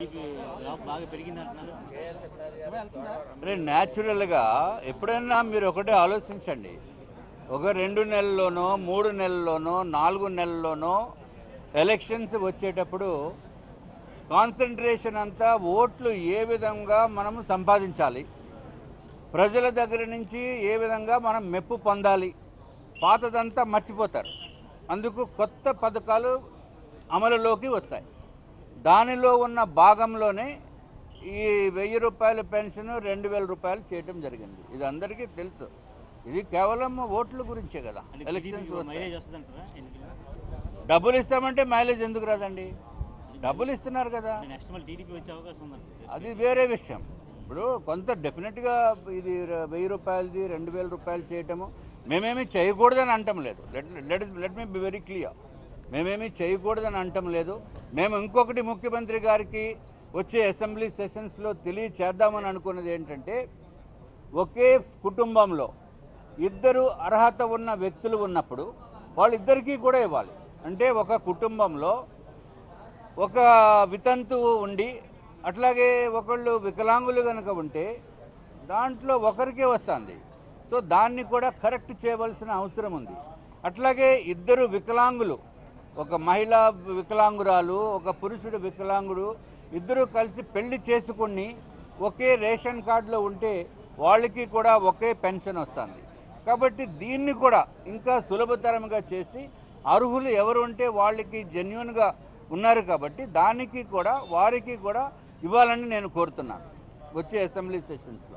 బాగా పెరిగింది అంటున్నారు అంటే న్యాచురల్గా ఎప్పుడైనా మీరు ఒకటే ఆలోచించండి ఒక రెండు నెలల్లోనో మూడు నెలల్లోనో నాలుగు నెలల్లోనో ఎలక్షన్స్ వచ్చేటప్పుడు కాన్సన్ట్రేషన్ అంతా ఓట్లు ఏ విధంగా మనము సంపాదించాలి ప్రజల దగ్గర నుంచి ఏ విధంగా మనం మెప్పు పొందాలి పాతదంతా మర్చిపోతారు అందుకు కొత్త పథకాలు అమలులోకి వస్తాయి దానిలో ఉన్న భాగంలోనే ఈ వెయ్యి రూపాయల పెన్షన్ రెండు వేల రూపాయలు చేయటం జరిగింది ఇది అందరికీ తెలుసు ఇది కేవలం ఓట్ల గురించే కదా అంటే ఎలక్షన్స్ టీడీపీ వస్తాయి మైలేజ్ వస్తుంది అంటారా ఎన్నికలు డబ్బులు ఇస్తామంటే మైలేజ్ ఎందుకు రాదండి డబ్బులు ఇస్తున్నారు కదా నెక్స్ట్ మళ్ళీ టీడీపీ వచ్చే అవకాశం ఉందంట అది వేరే విషయం ఇప్పుడు కొంత డెఫినెట్గా ఇది ర- వెయ్యి రూపాయలది రెండు వేల రూపాయలు చేయటము మేమేమీ చేయకూడదని అంటం లేదు let let let me be very clear మేమేమీ చేయకూడదని అంటం లేదు మేము ఇంకొకటి ముఖ్యమంత్రి గారికి వచ్చే అసెంబ్లీ సెషన్స్లో తెలియచేద్దామని అనుకున్నది ఏంటంటే ఒకే కుటుంబంలో ఇద్దరు అర్హత ఉన్న వ్యక్తులు ఉన్నప్పుడు వాళ్ళిద్దరికీ కూడా ఇవ్వాలి అంటే ఒక కుటుంబంలో ఒక వితంతువు ఉండి అట్లాగే ఒకళ్ళు వికలాంగులు కనుక ఉంటే దాంట్లో ఒకరికే వస్తుంది సో దాన్ని కూడా కరెక్ట్ చేయవలసిన అవసరం ఉంది అట్లాగే ఇద్దరు వికలాంగులు ఒక మహిళా వికలాంగురాలు ఒక పురుషుడు వికలాంగుడు ఇద్దరు కలిసి పెళ్లి చేసుకుని ఒకే రేషన్ కార్డులో ఉంటే వాళ్ళకి కూడా ఒకే పెన్షన్ వస్తుంది కాబట్టి దీన్ని కూడా ఇంకా సులభతరంగా చేసి అర్హులు ఎవరు ఉంటే వాళ్ళకి జెన్యున్గా ఉన్నారు కాబట్టి దానికి కూడా వారికి కూడా ఇవ్వాలని నేను కోరుతున్నాను వచ్చే అసెంబ్లీ సెషన్స్లో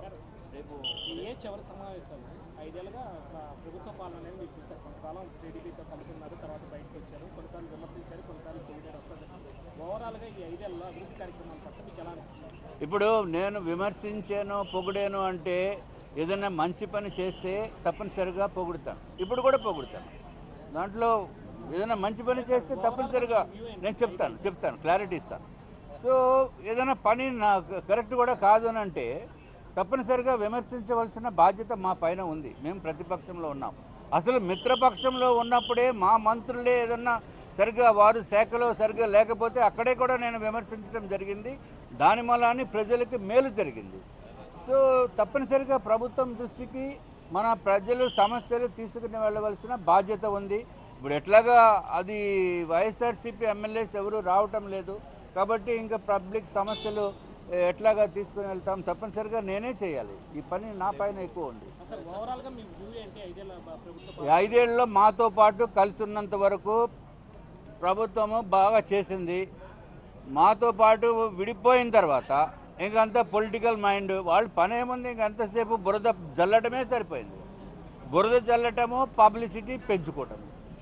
ఏ చివరి సమావేశాలు ఐదేళ్ళుగా ప్ర- ప్రభుత్వ పాలన అనేది మీరు చూస్తారు కొంతకాలం టీడీపీతో కలిసి ఉన్నారు తర్వాత బయటకు వచ్చారు కొన్నిసార్లు విమర్శించారు కొన్నిసార్లు పొగిడారు ఓవరాల్గా ఈ ఐదేళ్ళలో అభివృద్ధి కార్యక్రమాల పట్ల మీకు ఎలా అనిపించింది ఇప్పుడు నేను విమర్శించాను పొగిడాను అంటే ఏదైనా మంచి పని చేస్తే తప్పనిసరిగా పొగుడుతాను ఇప్పుడు కూడా పొగుడుతాను దాంట్లో ఏదైనా మంచి పని చేస్తే తప్పనిసరిగా నేను చెప్తాను చెప్తాను క్లారిటీ ఇస్తాను సో ఏదైనా పని నా కరెక్ట్ కూడా కాదు అని అంటే తప్పనిసరిగా విమర్శించవలసిన బాధ్యత మా పైన ఉంది మేము ప్రతిపక్షంలో ఉన్నాం అసలు మిత్రపక్షంలో ఉన్నప్పుడే మా మంత్రులే ఏదన్నా సరిగ్గా వారు శాఖలో సరిగ్గా లేకపోతే అక్కడే కూడా నేను విమర్శించడం జరిగింది దాని మూలాన్ని ప్రజలకి మేలు జరిగింది సో తప్పనిసరిగా ప్రభుత్వం దృష్టికి మన ప్రజలు సమస్యలు తీసుకుని వెళ్ళవలసిన బాధ్యత ఉంది ఇప్పుడు ఎట్లాగా అది వైఎస్ఆర్సీపీ ఎమ్మెల్యేస్ ఎవరు రావటం లేదు కాబట్టి ఇంకా పబ్లిక్ సమస్యలు ఏ, ఎట్లాగా తీసుకుని వెళ్తాం తప్పనిసరిగా నేనే చేయాలి ఈ పని నా పైన ఎక్కువ ఉంది అసలు ఓవరాల్గా మీ వ్యూ ఏంటి ఐదేళ్ళ బ- ప్రభుత్వ ఈ ఐదేళ్లలో మాతో పాటు కలిసి ఉన్నంత వరకు ప్రభుత్వము బాగా చేసింది మాతో పాటు విడిపోయిన తర్వాత ఇంకంతా పొలిటికల్ మైండ్ వాళ్ళ పని ఏముంది ఇంకంతసేపు బురద జల్లటమే సరిపోయింది బురద జల్లటము పబ్లిసిటీ పెంచుకోవటం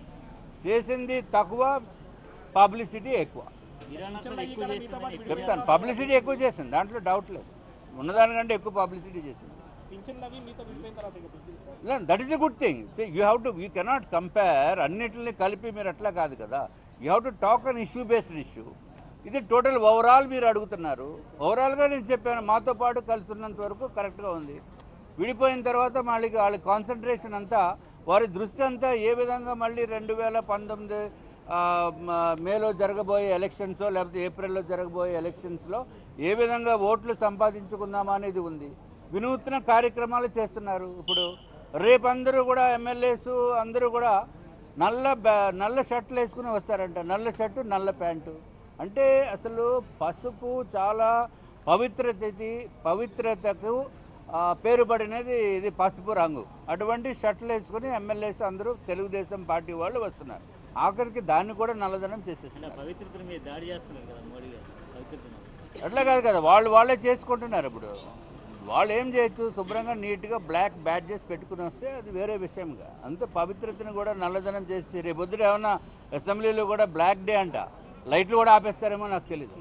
చేసింది తక్కువ పబ్లిసిటీ ఎక్కువ ఇరాన్ అసలు ఎక్కువ చేసిందని ఎక్కువ చెప్తాను పబ్లిసిటీ ఎక్కువ చేసింది దాంట్లో డౌట్ లేదు ఉన్నదానికంటే ఎక్కువ పబ్లిసిటీ చేసింది పింఛన్ అవి మీతో విడిపోయిన తర్వాత ఇక పింఛన్ that is a good thing you have to you cannot compare అన్నిటిని కలిపి మీరు అట్లా కాదు కదా you have to talk on issue based issue ఇది టోటల్ ఓవరాల్ మీరు అడుగుతున్నారు ఓవరాల్గా నేను చెప్పాను మాతో పాటు కలిసి ఉన్నంత వరకు కరెక్ట్గా ఉంది విడిపోయిన తర్వాత మళ్ళీ వాళ్ళ కాన్సన్ట్రేషన్ అంతా వారి దృష్టి అంతా ఏ విధంగా మళ్ళీ రెండు వేల పంతొమ్మిది ఆ, మ- మేలో జరగబోయే ఎలక్షన్స్లో లేకపోతే ఏప్రిల్లో జరగబోయే ఎలక్షన్స్లో ఏ విధంగా ఓట్లు సంపాదించుకుందామా అనేది ఉంది వినూత్న కార్యక్రమాలు చేస్తున్నారు ఇప్పుడు రేపు అందరూ కూడా ఎమ్మెల్యేస్ అందరూ కూడా నల్ల బ్యా- నల్ల షర్ట్లు వేసుకుని వస్తారంట నల్ల షర్టు నల్ల ప్యాంటు అంటే అసలు పసుపు చాలా పవిత్రతకి పవిత్రతకు ఆ, పేరుపడినది ఇది పసుపు రంగు అటువంటి షర్ట్లు వేసుకుని ఎమ్మెల్యేస్ అందరూ తెలుగుదేశం పార్టీ వాళ్ళు వస్తున్నారు ఆఖరికి దాన్ని కూడా నల్లదనం ఇలా చేసేస్తున్నారు పవిత్రత మీద దాడి చేస్తున్నారు కదా మోడీ గారు పవిత్రతను అట్లా కాదు కదా వాళ్ళు వాళ్ళే చేసుకుంటున్నారు ఇప్పుడు వాళ్ళు ఏం చేయొచ్చు శుభ్రంగా నీట్గా బ్లాక్ బ్యాడ్జెస్ పెట్టుకుని వస్తే అది వేరే విషయంగా అంత పవిత్రతను కూడా నల్లదనం చేసి రేపొద్దున ఏమన్నా అసెంబ్లీలో కూడా బ్లాక్ డే అంట లైట్లు కూడా ఆపేస్తారేమో నాకు తెలీదు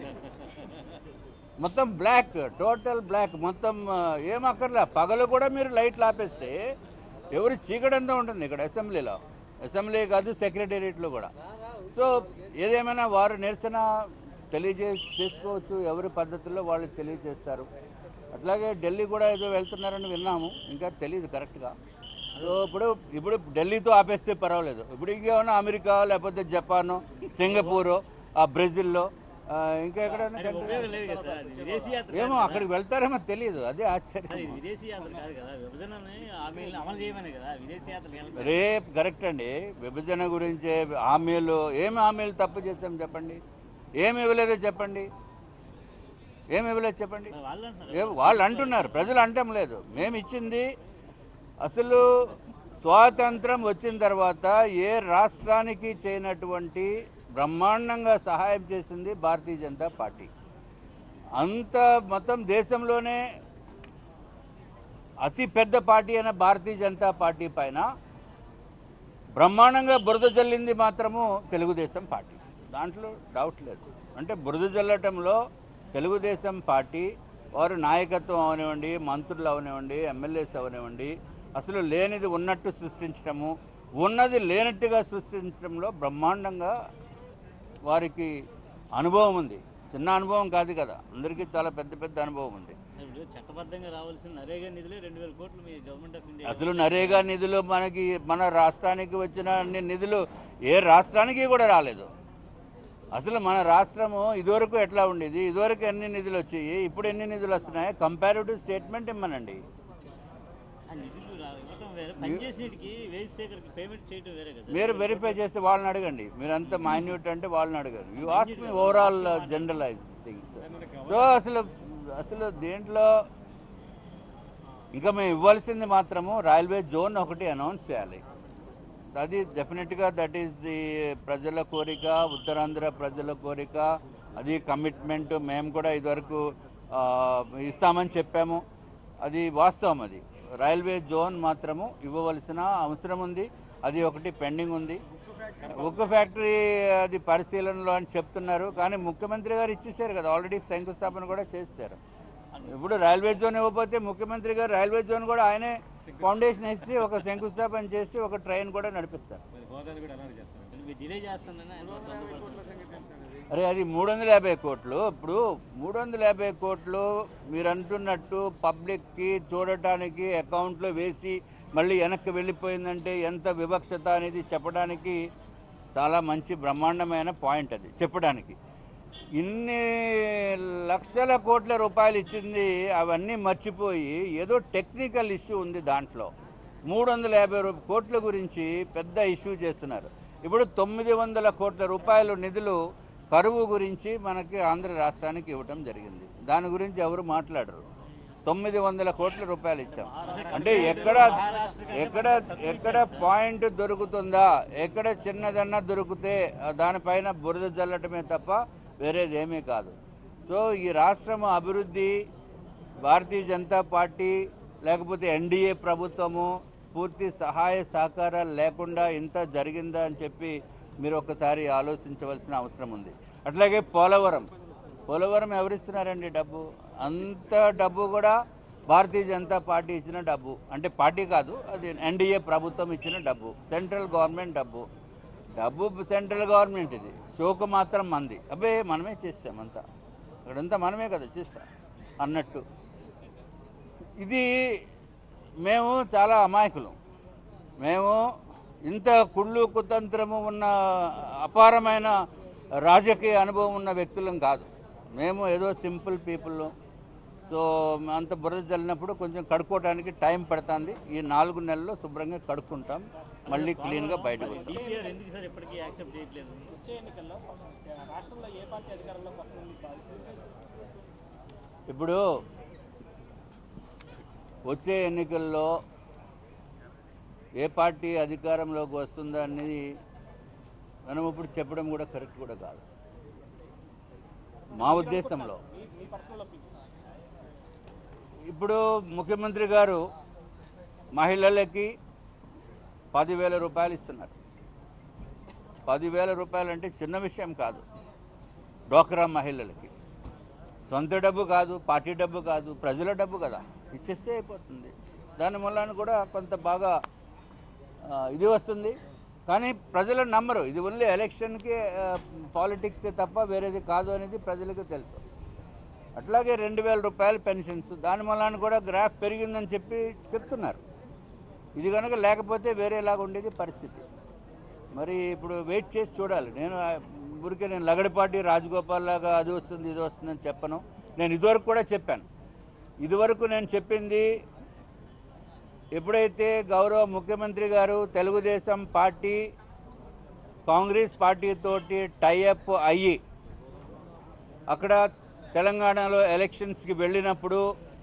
మొత్తం బ్లాక్ టోటల్ బ్లాక్ మొత్తం ఆ, ఏం అక్కర్లే పగలు కూడా మీరు లైట్లు ఆపేస్తే ఎవరు చీకటంతా ఉంటుంది ఇక్కడ అసెంబ్లీలో అసెంబ్లీ కాదు సెక్రటేరియట్లో కూడా సో ఏదేమైనా వారు నిరసన తెలియజే చేసుకోవచ్చు ఎవరి పద్ధతుల్లో వాళ్ళు తెలియజేస్తారు అట్లాగే ఢిల్లీ కూడా ఏదో వెళ్తున్నారని విన్నాము ఇంకా తెలియదు కరెక్ట్గా సో ఇప్పుడు ఇప్పుడు ఢిల్లీతో ఆపేస్తే పర్వాలేదు ఇప్పుడు ఇంకేమన్నా అమెరికా లేకపోతే జపాను సింగపూరు ఆ బ్రెజిల్లో ఆ, ఇంకా ఎక్కడైనా అంటే ఉపయోగం లేదు కదా సార్ అది విదేశీ యాత్ర ఏమో కాదు కదా. అక్కడికి వెళ్తారేమో తెలియదు అదే సార్ ఆశ్చర్యం ఇది విదేశీ యాత్ర కాదు కదా విభజనని హామీలను అమలు చేయమని కదా విదేశీ యాత్ర వెళ్ళమని. రేపు కరెక్ట్ అండి విభజన గురించి హామీలు ఏమి హామీలు తప్పు చేస్తాం చెప్పండి ఏమి ఇవ్వలేదో చెప్పండి ఏమి ఇవ్వలేదు చెప్పండి మరి వాళ్ళు అంటున్నారు ఏ వాళ్ళు అంటున్నారు ప్రజలు అంటం లేదు మేము ఇచ్చింది అసలు స్వాతంత్రం వచ్చిన తర్వాత ఏ రాష్ట్రానికి చేయనటువంటి బ్రహ్మాండంగా సహాయం చేసింది భారతీయ జనతా పార్టీ అంత మొత్తం దేశంలోనే అతి పెద్ద పార్టీ అయిన భారతీయ జనతా పార్టీ పైన బ్రహ్మాండంగా బురద జల్లింది మాత్రము తెలుగుదేశం పార్టీ దాంట్లో డౌట్ లేదు అంటే బురద జల్లటంలో తెలుగుదేశం పార్టీ వారు నాయకత్వం అవనివ్వండి మంత్రులు అవనివ్వండి ఎమ్మెల్యేస్ అవనివ్వండి అసలు లేనిది ఉన్నట్టు సృష్టించడము ఉన్నది లేనట్టుగా సృష్టించడంలో బ్రహ్మాండంగా వారికి అనుభవం ఉంది చిన్న అనుభవం కాదు కదా అందరికీ చాలా పెద్ద పెద్ద అనుభవం ఉంది ఇప్పుడు చట్టబద్ధంగా రావాల్సిన నరేగా నిధులే రెండు వేల కోట్లు మీ గవర్నమెంట్ ఆఫ్ ఇండియా అసలు నరేగా నిధులు మనకి మన రాష్ట్రానికి వచ్చిన అన్ని నిధులు ఏ రాష్ట్రానికి కూడా రాలేదు అసలు మన రాష్ట్రము ఇదివరకు ఎట్లా ఉండేది ఇదివరకు ఎన్ని నిధులు వచ్చాయి ఇప్పుడు ఎన్ని నిధులు వస్తున్నాయి కంపారిటివ్ స్టేట్మెంట్ ఇమ్మనండి ఆ నిధులు రా- ఇవ్వటం వేరే పనిచేసినటికి వేజ్ సేకర్కి పేమెంట్ చేయడం వేరే కదా మీరు వెరిఫై చేసి వాళ్ళని అడగండి మీరు అంత మైన్యూట్ అంటే వాళ్ళని అడగండి you ask me overall generalize things so అసలు అసలు దేంట్లో ఇంకా మేము ఇవ్వాల్సింది మాత్రము రైల్వే జోన్ ఒకటి అనౌన్స్ చేయాలి అది డెఫినెట్గా దట్ ఈస్ ది ప్రజల కోరిక ఉత్తరాంధ్ర ప్రజల కోరిక అది కమిట్మెంట్ మేము కూడా ఇదివరకు ఆ, ఇస్తామని చెప్పాము అది వాస్తవం అది రైల్వే జోన్ మాత్రము ఇవ్వవలసిన అవసరం ఉంది అది ఒకటి పెండింగ్ ఉంది ఉక్కు ఫ్యాక్టరీ అది పరిశీలనలో అని చెప్తున్నారు కానీ ముఖ్యమంత్రి గారు ఇచ్చేసారు కదా ఆల్రెడీ శంకుస్థాపన కూడా చేశారు ఇప్పుడు రైల్వే జోన్ ఇవ్వకపోతే ముఖ్యమంత్రి గారు రైల్వే జోన్ కూడా ఆయనే ఫౌండేషన్ వేసి ఒక శంకుస్థాపన చేసి ఒక ట్రైన్ కూడా నడిపిస్తారు మీరు డిలే చేస్తానని ఆయన తొందరపడుతున్నారు. అరే అది మూడు వందల యాభై కోట్లు ఇప్పుడు మూడు వందల యాభై కోట్లు మీరు అంటున్నట్టు పబ్లిక్కి చూడటానికి అకౌంట్లో వేసి మళ్ళీ వెనక్కి వెళ్ళిపోయిందంటే ఎంత వివక్షత అనేది చెప్పడానికి చాలా మంచి బ్రహ్మాండమైన పాయింట్ అది చెప్పడానికి ఇన్ని లక్షల కోట్ల రూపాయలు ఇచ్చింది అవన్నీ మర్చిపోయి ఏదో టెక్నికల్ ఇష్యూ ఉంది దాంట్లో మూడు వందల యాభై రూ కోట్ల గురించి పెద్ద ఇష్యూ చేస్తున్నారు ఇప్పుడు తొమ్మిది వందల కోట్ల రూపాయలు నిధులు కరువు గురించి మనకి ఆంధ్ర రాష్ట్రానికి ఇవ్వటం జరిగింది దాని గురించి ఎవరు మాట్లాడరు తొమ్మిది వందల కోట్ల రూపాయలు ఇచ్చాం అంటే ఎక్కడ ఎక్కడ ఎక్కడ పాయింట్ దొరుకుతుందా ఎక్కడ చిన్నదన్నా దొరికితే ఆ దానిపైన బురద జల్లటమే తప్ప వేరేది ఏమీ కాదు సో ఈ రాష్ట్రం అభివృద్ధి భారతీయ జనతా పార్టీ లేకపోతే ఎన్డీఏ ప్రభుత్వము పూర్తి సహాయ సహకారాలు లేకుండా ఇంత జరిగిందా అని చెప్పి మీరు ఒకసారి ఆలోచించవలసిన అవసరం ఉంది అట్లాగే పోలవరం పోలవరం ఎవరిస్తున్నారండి డబ్బు అంత డబ్బు కూడా భారతీయ జనతా పార్టీ ఇచ్చిన డబ్బు అంటే పార్టీ కాదు అది ఎన్డీఏ ప్రభుత్వం ఇచ్చిన డబ్బు సెంట్రల్ గవర్నమెంట్ డబ్బు డబ్బు సెంట్రల్ గవర్నమెంట్ ఇది షోకు మాత్రం మంది అబ్బే మనమే చేస్తాం అంతా అక్కడంతా మనమే కదా చేస్తాం అన్నట్టు ఇది మేము చాలా అమాయకులం మేము ఇంత కుళ్ళు కుతంత్రము ఉన్న అపారమైన రాజకీయ అనుభవం ఉన్న వ్యక్తులం కాదు మేము ఏదో సింపుల్ పీపుల్ సో అంత బురద జల్లినప్పుడు కొంచెం కడుక్కోవడానికి టైం పడుతుంది ఈ నాలుగు నెలల్లో శుభ్రంగా కడుక్కుంటాం మళ్ళీ క్లీన్గా బయటకు వస్తాం డిపిఆర్ ఎందుకు సార్ ఎప్పటికీ యాక్సెప్ట్ చేయట్లేదు వచ్చే ఎన్నికల్లో రాష్ట్రంలో ఏ పార్టీ అధికారంలోకి వస్తుందని మీకు భావిస్తుంది ఇప్పుడు వచ్చే ఎన్నికల్లో ఏ పార్టీ అధికారంలోకి వస్తుందా అనేది మనం ఇప్పుడు చెప్పడం కూడా కరెక్ట్ కూడా కాదు మా ఉద్దేశంలో మీ మీ పర్సనల్ ఒపీనియన్ ఇప్పుడు ముఖ్యమంత్రి గారు మహిళలకి పదివేల రూపాయలు ఇస్తున్నారు పదివేల రూపాయలు అంటే చిన్న విషయం కాదు డోక్రా మహిళలకి సొంత డబ్బు కాదు పార్టీ డబ్బు కాదు ప్రజల డబ్బు కదా ఇచ్చేస్తే అయిపోతుంది దాని వలన కూడా కొంత బాగా ఆ, ఇది వస్తుంది కానీ ప్రజలు నమ్మరు ఇది ఓన్లీ ఎలక్షన్కి పాలిటిక్స్ తప్ప వేరేది కాదు అనేది ప్రజలకు తెలుసు అట్లాగే రెండు వేల రూపాయలు పెన్షన్స్ దాని వలన కూడా గ్రాఫ్ పెరిగిందని చెప్పి చెప్తున్నారు ఇది కనుక లేకపోతే వేరేలాగా ఉండేది పరిస్థితి మరి ఇప్పుడు వెయిట్ చేసి చూడాలి నేను ఆ, ఊరికే నేను లగడపాటి రాజగోపాల్ లాగా అది వస్తుంది ఇది వస్తుందని చెప్పను నేను ఇదివరకు కూడా చెప్పాను ఇదివరకు నేను చెప్పింది ఎప్పుడైతే గౌరవ ముఖ్యమంత్రి గారు తెలుగుదేశం పార్టీ కాంగ్రెస్ పార్టీతోటి టైఅప్ అయ్యి అక్కడ తెలంగాణలో ఎలక్షన్స్కి వెళ్ళినప్పుడు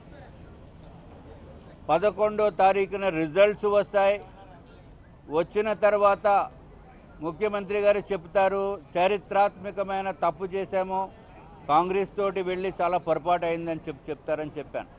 పదకొండో తారీఖున రిజల్ట్స్ వస్తాయి వచ్చిన తర్వాత ముఖ్యమంత్రి గారు చెప్తారు చారిత్రాత్మకమైన తప్పు చేశాము కాంగ్రెస్ తోటి వెళ్ళి చాలా పొరపాటు అయిందని చెప్పి చెప్తారని చెప్పాను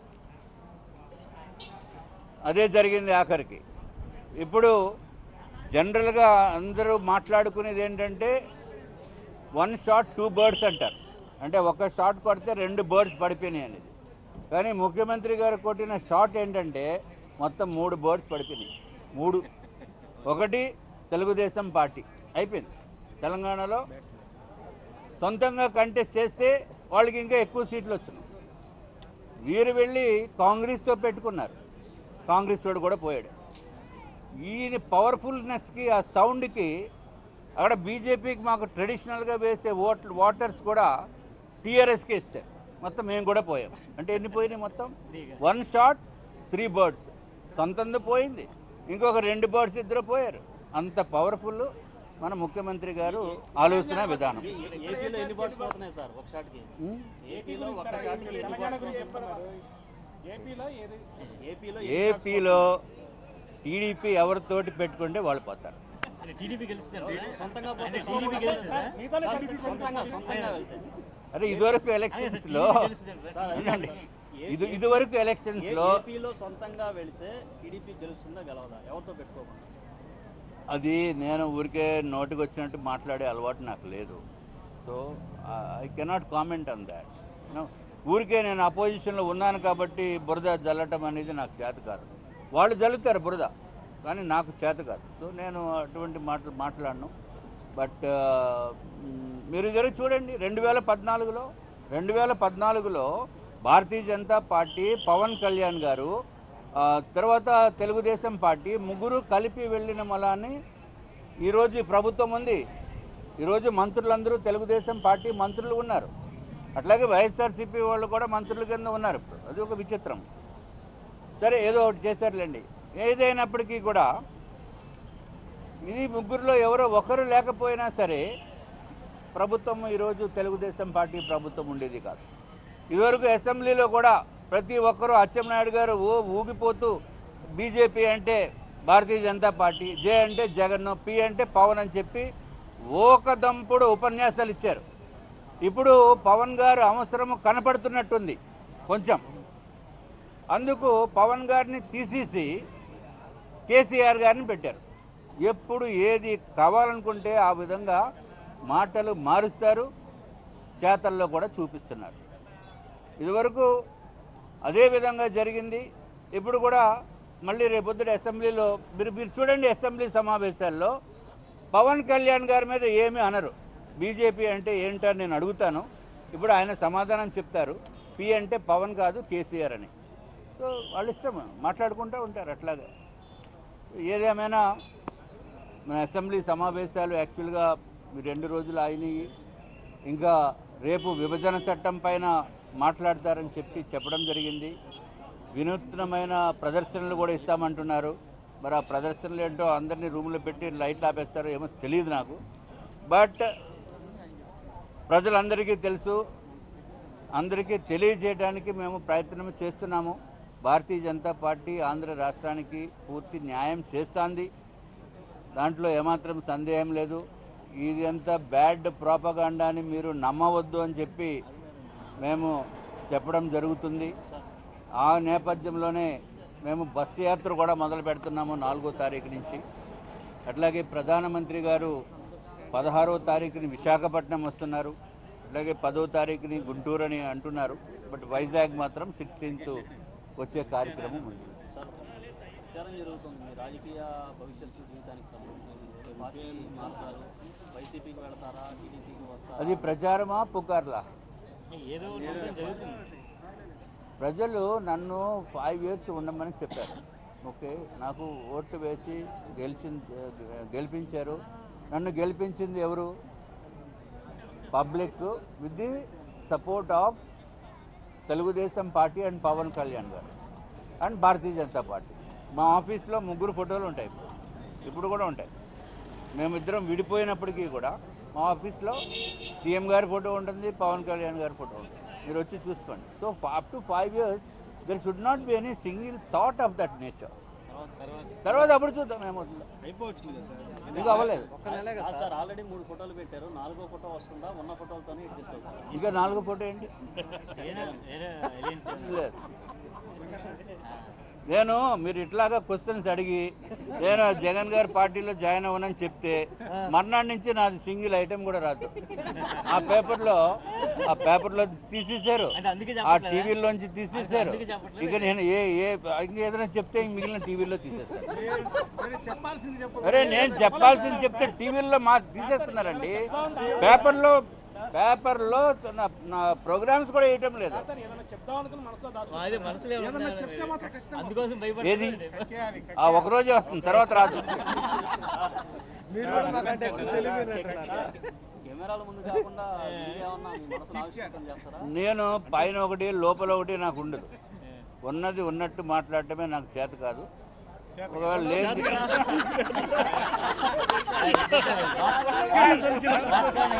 అదే జరిగింది ఆఖరికి ఇప్పుడు జనరల్గా అందరూ మాట్లాడుకునేది ఏంటంటే వన్ షాట్ టూ బర్డ్స్ అంటారు అంటే ఒక షాట్ కొడితే రెండు బర్డ్స్ పడిపోయినాయి అనేది కానీ ముఖ్యమంత్రి గారు కొట్టిన షాట్ ఏంటంటే మొత్తం మూడు బర్డ్స్ పడిపోయినాయి మూడు ఒకటి తెలుగుదేశం పార్టీ అయిపోయింది తెలంగాణలో సొంతంగా కంటెస్ట్ చేస్తే వాళ్ళకి ఇంకా ఎక్కువ సీట్లు వచ్చినాయి వీరు వెళ్ళి కాంగ్రెస్తో పెట్టుకున్నారు కాంగ్రెస్ తోడు కూడా పోయాడు ఈయన పవర్ఫుల్నెస్కి ఆ సౌండ్కి అక్కడ బీజేపీకి మాకు ట్రెడిషనల్గా వేసే ఓట్ వాటర్స్ కూడా టీఆర్ఎస్కి ఇస్తారు మొత్తం మేము కూడా పోయాం అంటే ఎన్ని పోయినాయి మొత్తం వన్ షాట్ త్రీ బర్డ్స్ సొంతంది పోయింది ఇంకొక రెండు బర్డ్స్ ఇద్దరు పోయారు అంత పవర్ఫుల్ మన ముఖ్యమంత్రి గారు ఆలోచన విధానం ఏపీలో ఎన్ని బాట్స్ పోతున్నాయి సార్ ఒక షాట్కి ఉం? ఏపీలో ఒక షాట్కి ఎన్ని తెలంగాణ బాట్స్ గురించి చెప్తున్నారు ఏపీలో ఏది ఏపీలో ఏపీలో టీడీపీ ఎవరితోటి పెట్టుకుంటే వాళ్ళు పోతారు టీడీపీ గెలుస్తుంది సొంతంగా పోతే టీడీపీ గెలుస్తుందా మిగతాలో సార్, టీడీపీ సొంతంగా సొంతంగా వెళ్తే అరే ఇదివరకు ఎలక్షన్స్లో వినండి ఇది ఇదివరకు ఎలక్షన్స్లో ఏపీలో సొంతంగా వెళితే టీడీపీ గెలుస్తుందా గెలవదా ఎవరితో పెట్టుకోకుండా అది నేను ఊరికే నోటికి వచ్చినట్టు మాట్లాడే అలవాటు నాకు లేదు so I cannot comment on that ఊరికే నేను అపోజిషన్లో ఉన్నాను కాబట్టి బురద జల్లటం అనేది నాకు చేత కాదు వాళ్ళు జల్లుతారు బురద కానీ నాకు చేత కాదు సో నేను అటువంటి మాటలు మాట్లాడను బట్ మీరు జరుగు చూడండి రెండు వేల పద్నాలుగులో రెండు వేల పద్నాలుగులో భారతీయ జనతా పార్టీ పవన్ కళ్యాణ్ గారు ఆ, తర్వాత తెలుగుదేశం పార్టీ ముగ్గురు కలిపి వెళ్ళిన మలాని ఈరోజు ఈ ప్రభుత్వం ఉంది ఈరోజు మంత్రులందరూ తెలుగుదేశం పార్టీ మంత్రులు ఉన్నారు అట్లాగే వైఎస్ఆర్సీపీ వాళ్ళు కూడా మంత్రుల కింద ఉన్నారు ఇప్పుడు అది ఒక విచిత్రం సరే ఏదో ఒకటి చేశారులేండి ఏదైనప్పటికీ కూడా ఇది ముగ్గురులో ఎవరో ఒకరు లేకపోయినా సరే ప్రభుత్వం ఈరోజు తెలుగుదేశం పార్టీ ప్రభుత్వం ఉండేది కాదు ఇదివరకు అసెంబ్లీలో కూడా ప్రతి ఒక్కరూ అచ్చెన్నాయుడు గారు ఓ ఊగిపోతూ బీజేపీ అంటే భారతీయ జనతా పార్టీ జే అంటే జగన్ పి అంటే పవన్ అని చెప్పి ఒక దంపుడు ఉపన్యాసాలు ఇచ్చారు ఇప్పుడు పవన్ గారు అవసరము కనపడుతున్నట్టుంది కొంచెం అందుకు పవన్ గారిని తీసేసి కేసీఆర్ గారిని పెట్టారు ఎప్పుడు ఏది కావాలనుకుంటే ఆ విధంగా మాటలు మారుస్తారు చేతల్లో కూడా చూపిస్తున్నారు ఇదివరకు అదే విధంగా జరిగింది ఇప్పుడు కూడా మళ్ళీ రేపొద్దుట అసెంబ్లీలో మీరు మీరు చూడండి అసెంబ్లీ సమావేశాల్లో పవన్ కళ్యాణ్ గారి మీద ఏమీ అనరు బీజేపీ అంటే ఏంటని నేను అడుగుతాను ఇప్పుడు ఆయన సమాధానం చెప్తారు పి అంటే పవన్ కాదు కేసీఆర్ అని సో వాళ్ళ ఇష్టం మాట్లాడుకుంటూ ఉంటారు అట్లాగా ఏదేమైనా మన అసెంబ్లీ సమావేశాలు యాక్చువల్గా ఈ రెండు రోజులు అయినాయి ఇంకా రేపు విభజన చట్టం పైన మాట్లాడతారని చెప్పి చెప్పడం జరిగింది వినూత్నమైన ప్రదర్శనలు కూడా ఇస్తామంటున్నారు మరి ఆ ప్రదర్శనలు ఏంటో అందరినీ రూమ్లో పెట్టి లైట్లు ఆపేస్తారో ఏమో తెలియదు నాకు బట్ ప్రజలందరికీ తెలుసు అందరికీ తెలియజేయడానికి మేము ప్రయత్నం చేస్తున్నాము భారతీయ జనతా పార్టీ ఆంధ్ర రాష్ట్రానికి పూర్తి న్యాయం చేస్తుంది దాంట్లో ఏమాత్రం సందేహం లేదు ఇది అంత బ్యాడ్ ప్రాపగాండా అని మీరు నమ్మవద్దు అని చెప్పి మేము చెప్పడం జరుగుతుంది ఆ నేపథ్యంలోనే మేము బస్సు యాత్ర కూడా మొదలు పెడుతున్నాము నాలుగో తారీఖు నుంచి అట్లాగే ప్రధానమంత్రి గారు పదహారో తారీఖుని విశాఖపట్నం వస్తున్నారు అట్లాగే పదో తారీఖుని గుంటూరు అని అంటున్నారు బట్ వైజాగ్ మాత్రం సిక్స్టీన్త్ వచ్చే కార్యక్రమం ఉంది సార్ ప్రచారం జరుగుతుంది మీ రాజకీయ భవిష్యత్తు జీవితానికి సంబంధించి పార్టీ మారుతారు వైసీపీకి వెళతారా టీడీపీకి వస్తారా అది ప్రచారమా పుకార్లా ఏదో ఒకటి జరుగుతుంది ప్రజలు నన్ను ఫైవ్ ఇయర్స్ ఉండమని చెప్పారు ఓకే నాకు ఓట్లు వేసి గెలిచి గెలిపించారు నన్ను గెలిపించింది ఎవరు public with the support of Telugu Desam party and Pawan Kalyan garu and Bharatiya Janata party మా ఆఫీస్లో ముగ్గురు ఫోటోలు ఉంటాయి ఇప్పుడు ఇప్పుడు కూడా ఉంటాయి మేమిద్దరం విడిపోయినప్పటికీ కూడా మా ఆఫీస్లో సీఎం గారి ఫోటో ఉంటుంది పవన్ కళ్యాణ్ గారి ఫోటో ఉంటుంది మీరు వచ్చి చూసుకోండి so up to five years there should not be any single thought of that nature తర్వాత అప్పుడు చూద్దాం ఏమవుతుందో అయిపోవచ్చింది కదా సార్ ఇంకా అవ్వలేదు కాదు సార్ ఆల్రెడీ మూడు ఫోటోలు పెట్టారు నాలుగో ఫోటో వస్తుందా ఉన్న ఫోటోలతోనే అడ్జస్ట్ అవుతారు ఇంకా నాలుగో ఫోటో ఏంటి లేదు నేను మీరు ఇట్లాగా క్వశ్చన్స్ అడిగి నేను జగన్ గారి పార్టీలో జాయిన్ అవ్వనని చెప్తే మర్నాడు నుంచి నాది సింగిల్ ఐటెం కూడా రాదు ఆ పేపర్లో ఆ పేపర్లో తీసేశారు ఆ టీవీలోంచి తీసేశారు ఇక నేను ఏ ఏ ఇంకా ఏదైనా చెప్తే మిగిలిన టీవీలో తీసేస్తాను మీరు చెప్పాల్సింది చెప్ప అరే నేను చెప్పాల్సింది చెప్తే టీవీల్లో మా తీసేస్తున్నారండి పేపర్లో పేపర్లో నా నా ప్రోగ్రామ్స్ కూడా వేయటం లేదు సార్ ఏదైనా చెప్దాం అనుకుని మనసులో దాచుకో అదే మనసులో ఏదన్నా చెప్తే మాత్రం ఖచ్చితంగా అందుకోసం ఏది భయపడుతుంది కక్కేయాలి ఆ ఒక రోజే వస్తుంది తర్వాత రాదు మీరు కూడా మాకంటే ఎక్కువ తెలివి కెమెరాల ముందు కాకుండా మీరే ఏమన్నా మీ మనసులో ఆవిష్కృతం చేస్తారా నేను పైన ఒకటి లోపల ఒకటి నాకు ఉండదు ఉన్నది ఉన్నట్టు మాట్లాడటమే నాకు చేత కాదు ఒకవేళ లేదు వాస్తవాన్ని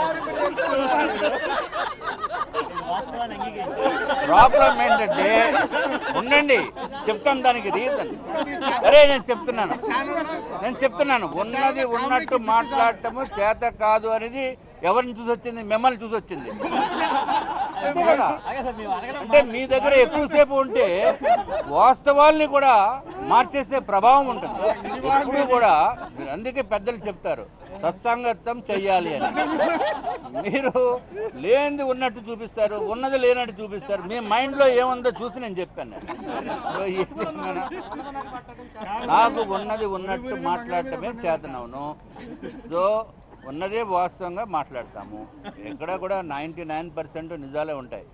వాస్తవాన్ని అంగీకరించారు ప్రాబ్లం ఏంటంటే ఉండండి చెప్తాను దానికి రీజన్ అరే నేను చెప్తున్నాను నేను చెప్తున్నాను ఉన్నది ఉన్నట్టు మాట్లాడటము చేత కాదు అనేది ఎవరిని చూసి వచ్చింది మిమ్మల్ని చూసి వచ్చింది అంతే కదా అలాగే సార్ మేము అడగడం అంటే మీ దగ్గర ఎక్కువసేపు ఉంటే వాస్తవాల్ని కూడా మార్చేసే ప్రభావం ఉంటుంది ఎప్పుడు కూడా మీరు అందుకే పెద్దలు చెప్తారు సత్సంగత్వం చెయ్యాలి అని మీరు లేనిది ఉన్నట్టు చూపిస్తారు ఉన్నది లేనట్టు చూపిస్తారు మీ మైండ్లో ఏముందో చూసి నేను చెప్పాను నేను. సో ఏమైనా నాకు ఉన్నది ఉన్నట్టు మాట్లాడటమే చేతనవును సో ఉన్నదే వాస్తవంగా మాట్లాడతాము ఎక్కడ కూడా నైంటీ నైన్ పర్సెంట్ నిజాలే ఉంటాయి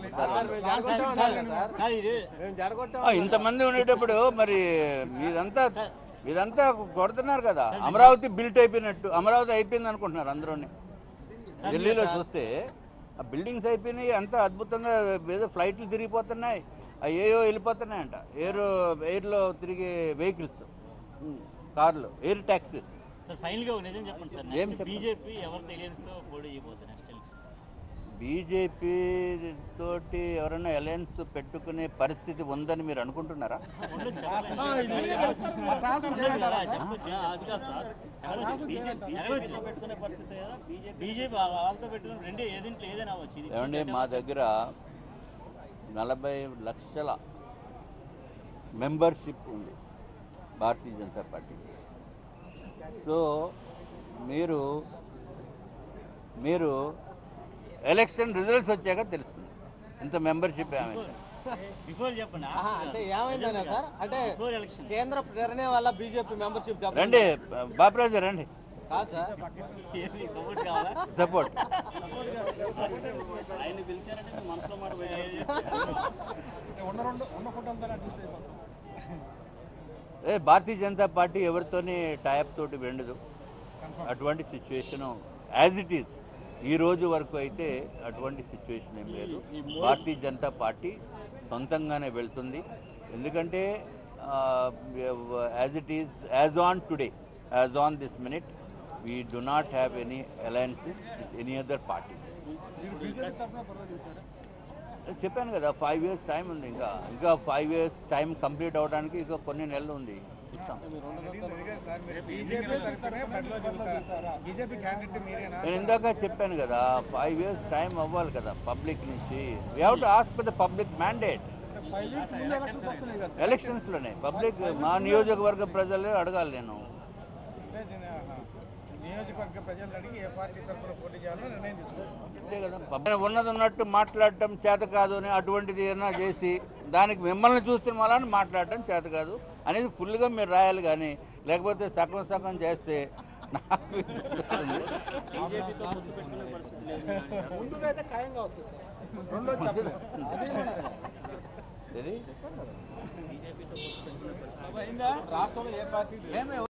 సార్ ఇది ఆ, ఇంతమంది ఉండేటప్పుడు మరి మీదంతా మీదంతా కొడుతున్నారు కదా అమరావతి బిల్ట్ అయిపోయినట్టు అమరావతి అయిపోయింది అనుకుంటున్నారు అందరూని ఢిల్లీలో చూస్తే ఆ బిల్డింగ్స్ అయిపోయినాయి అంత అద్భుతంగా ఏదో ఫ్లైట్లు తిరిగిపోతున్నాయి ఆ ఏయో వెళ్ళిపోతున్నాయంట ఎయిర్ ఎయిర్లో తిరిగే వెహికల్స్ కార్లు ఎయిర్ ట్యాక్సీస్ సార్ ఫైనల్ గా ఒక నిజం చెప్పండి సార్ ఏం నెక్స్ట్ చెప్పండి? బీజేపీ ఎవరితో ఎలియన్స్ తో పోటీ చేయబోతుంది నెక్స్ట్ బీజేపీ తోటి ఎవరైనా అలయన్స్ పెట్టుకునే పరిస్థితి ఉందని మీరు అనుకుంటున్నారా ఉండొచ్చు ఆ, అది కాదు సార్ బీజేపీ పెట్టుకునే పరిస్థితి కదా బీజేపీ బీజేపీ వాళ్ళతో పెట్టుకుని రెండు ఏదింట్లో ఏదైనా అవ్వచ్చు ఇది ఏమండి మా దగ్గర నలభై లక్షల మెంబర్షిప్ ఉంది భారతీయ జనతా పార్టీ సో మీరు మీరు ఎలక్షన్ రిజల్ట్స్ వచ్చాక తెలుస్తుంది ఇంత మెంబర్షిప్ ఏమైంది బిఫోర్ చెప్పండి అంటే ఏమైందన్నా సార్ అంటే బిఫోర్ ఎలక్షన్ కేంద్ర నిర్ణయం వల్ల బీజేపీ మెంబర్షిప్ డబ్బు రండి బాపరాజు రండి కాదు సార్ సపోర్ట్ కావాలా సపోర్ట్ ఆయన పిలిచారంటే మీ మనసులో మాట బయట ఉన్న రెండు ఉన్న ఫోటోలతో అడ్జస్ట్ అయిపోతాం ఏ భారతీయ జనతా పార్టీ ఎవరితోని టైప్ తోటి వెండదు అటువంటి సిచ్యువేషన్ యాజ్ ఇట్ ఈస్ ఈ రోజు వరకు అయితే అటువంటి సిచ్యువేషన్ ఏం లేదు భారతీయ జనతా పార్టీ సొంతంగానే వెళ్తుంది ఎందుకంటే as it is as on today as on this minute we do not have any alliances with any other party మీరు బీజేపీ తరఫున పర్వాలేదు చెప్తారా చెప్పాను కదా ఫైవ్ ఇయర్స్ టైం ఉంది ఇంకా ఇంకా ఫైవ్ ఇయర్స్ టైం కంప్లీట్ అవడానికి ఇంకా కొన్ని నెలలు ఉంది చూస్తాం సార్ మీరు బీజేపీ తరఫునే బరిలో దిగుతారా బీజేపీ క్యాండిడేట్ మీరేనా నేను ఇందాక చెప్పాను కదా ఫైవ్ ఇయర్స్ టైం అవ్వాలి కదా పబ్లిక్ నుంచి we have to ask for the public mandate five years ముందు ఎలక్షన్స్ వస్తున్నాయి కదా ఎలక్షన్స్లోనే పబ్లిక్ మా నియోజకవర్గ ప్రజలే అడగాలి నేను అంటే దీని, ఆహా, నియోజకవర్గ ప్రజలు అడిగి ఏ పార్టీ తరఫున పోటీ చేయాలో నిర్ణయం తీసుకుంటారు అంతే కదా పబ్లిక్ ఉన్నది ఉన్నట్టు మాట్లాడటం చేత కాదు అని అటువంటిది ఏదైనా చేసి దానికి మిమ్మల్ని చూస్తే మళ్ళీ మాట్లాడటం చేత కాదు అనేది ఫుల్గా మీరు రాయాలి కానీ లేకపోతే సగం సగం చేస్తే నాకు ఇబ్బంది అవుతుంది. బీజేపీతో పొత్తు పెట్టుకునే పరిస్థితి లేదు ముందుగా అయితే ఖాయంగా వస్తుంది సార్ రెండో చెప్పలేదు ఏది బీజేపీతో పొత్తు పెట్టుకునే పరిస్థితి రాష్ట్రంలో ఏ పార్టీ ఏమే